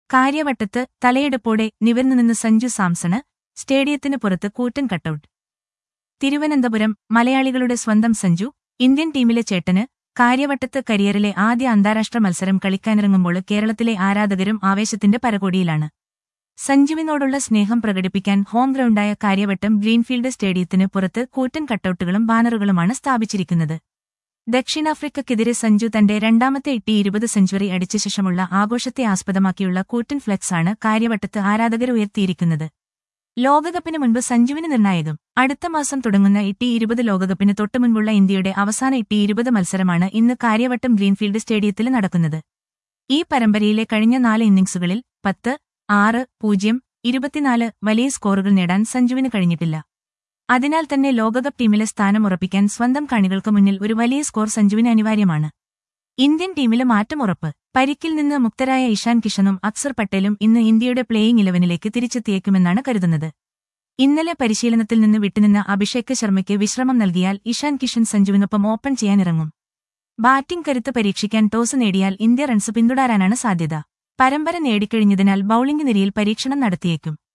കാര്യവട്ടത്ത് തലയെടുപ്പോടെ നിവർന്നുനിന്ന് Sanju Samson സ്റ്റേഡിയത്തിന് പുറത്ത് കൂറ്റൻ cutout Thiruvananthapuram മലയാളികളുടെ സ്വന്തം സഞ്ജു ഇന്ത്യൻ ടീമിലെ ചേട്ടന് കാര്യവട്ടത്ത് കരിയറിലെ ആദ്യ അന്താരാഷ്ട്ര മത്സരം കളിക്കാനിറങ്ങുമ്പോൾ കേരളത്തിലെ ആരാധകരും ആവേശത്തിന്റെ പരകോടിയിലാണ് സഞ്ജുവിനോടുള്ള സ്നേഹം പ്രകടിപ്പിക്കാൻ ഹോം ഗ്രൗണ്ടായ കാര്യവട്ടം ഗ്രീൻഫീൽഡ് സ്റ്റേഡിയത്തിന് പുറത്ത് കൂറ്റൻ കട്ടൌട്ടുകളും ബാനറുകളുമാണ് സ്ഥാപിച്ചിരിക്കുന്നത് ദക്ഷിണാഫ്രിക്കയ്ക്കെതിരെ സഞ്ജു തന്റെ രണ്ടാമത്തെ ഇട്ടി ഇരുപത് സെഞ്ചുറി അടിച്ച ശേഷമുള്ള ആഘോഷത്തെ ആസ്പദമാക്കിയുള്ള കൂറ്റൻ ഫ്ലെക്സാണ് കാര്യവട്ടത്ത് ആരാധകർ ഉയർത്തിയിരിക്കുന്നത് ലോകകപ്പിന് മുൻപ് സഞ്ജുവിന് നിർണായകം അടുത്ത മാസം തുടങ്ങുന്ന ഇട്ടി ഇരുപത് ലോകകപ്പിന് തൊട്ടുമുൻപുള്ള ഇന്ത്യയുടെ അവസാന ഇട്ടി ഇരുപത് മത്സരമാണ് ഇന്ന് കാര്യവട്ടം ഗ്രീൻഫീൽഡ് സ്റ്റേഡിയത്തിൽ നടക്കുന്നത് ഈ പരമ്പരയിലെ കഴിഞ്ഞ നാല് ഇന്നിംഗ്സുകളിൽ പത്ത് ആറ് പൂജ്യം ഇരുപത്തിനാല് വലിയ സ്കോറുകൾ നേടാൻ സഞ്ജുവിന് കഴിഞ്ഞിട്ടില്ല അതിനാൽ തന്നെ ലോകകപ്പ് ടീമിലെ സ്ഥാനം ഉറപ്പിക്കാൻ സ്വന്തം കാണികൾക്ക് മുന്നിൽ ഒരു വലിയ സ്കോർ സഞ്ജുവിന് അനിവാര്യമാണ് ഇന്ത്യൻ ടീമിലെ മാറ്റം ഉറപ്പ് പരിക്കിൽ നിന്ന് മുക്തരായ ഇഷാൻ കിഷനും അക്സർ പട്ടേലും ഇന്ന് ഇന്ത്യയുടെ പ്ലേയിംഗ് ഇലവനിലേക്ക് തിരിച്ചെത്തിയേക്കുമെന്നാണ് കരുതുന്നത് ഇന്നലെ പരിശീലനത്തിൽ നിന്ന് വിട്ടുനിന്ന അഭിഷേക് ശർമ്മയ്ക്ക് വിശ്രമം നൽകിയാൽ ഇഷാൻ കിഷൻ സഞ്ജുവിനൊപ്പം ഓപ്പൺ ചെയ്യാനിറങ്ങും ബാറ്റിംഗ് കരുത്ത് പരീക്ഷിക്കാൻ ടോസ് നേടിയാൽ ഇന്ത്യ റൺസ് പിന്തുടരാനാണ് സാധ്യത പരമ്പര നേടിക്കഴിഞ്ഞതിനാൽ ബൌളിംഗ് നിരയിൽ പരീക്ഷണം നടത്തിയേക്കും